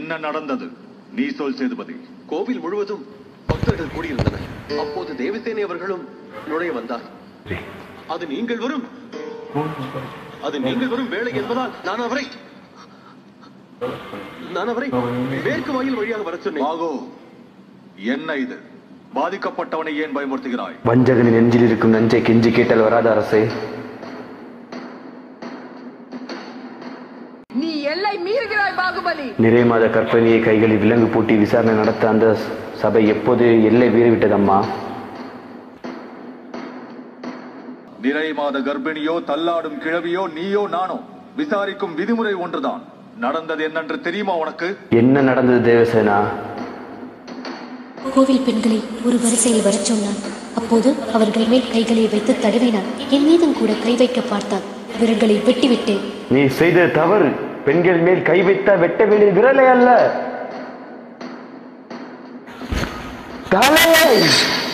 என்ன நடந்தது நீ சொல் சேதுபதி கோவில் முழுவதும் பக்தர்கள் கூடியிருந்தனர் அப்போது தேவசேனை அவர்களும் நுழைய வந்தார் அது நீங்கள் வரும் அது நீங்கள் வரும் வேலை என்பதால் நான் அவரை நான் அவரை மேற்கு வாயில் வழியாக வர சொன்னேன் பாகோ என்ன இது பாதிக்கப்பட்டவனை ஏன் பயமுறுத்துகிறாய் வஞ்சகனின் நெஞ்சில் இருக்கும் நஞ்சை கெஞ்சி கேட்டால் வராத அரசே நீ எல்லை மீறுகிறாய் பாகுபலி நிறை மாத கற்பனையை கைகளில் விலங்கு பூட்டி விசாரணை நடத்த அந்த சபை எப்போது எல்லை வீறிவிட்டதம்மா நிறை மாத கர்ப்பிணியோ தள்ளாடும் கிழவியோ நீயோ நானோ விசாரிக்கும் விதிமுறை ஒன்றுதான் நடந்தது என்னென்று தெரியுமா உனக்கு என்ன நடந்தது தேவசேனா கோவில் பெண்களை ஒரு வரிசையில் வரச் சொன்னான் அப்போது அவர்கள் மேல் கைகளை வைத்து தடவினான் என் மீதும் கூட கை வைக்க பார்த்தான் விரல்களை வெட்டிவிட்டேன் நீ செய்த தவறு பெண்கள் மேல் கை வைத்த வெட்ட வேண்டிய விரலை அல்ல தலையை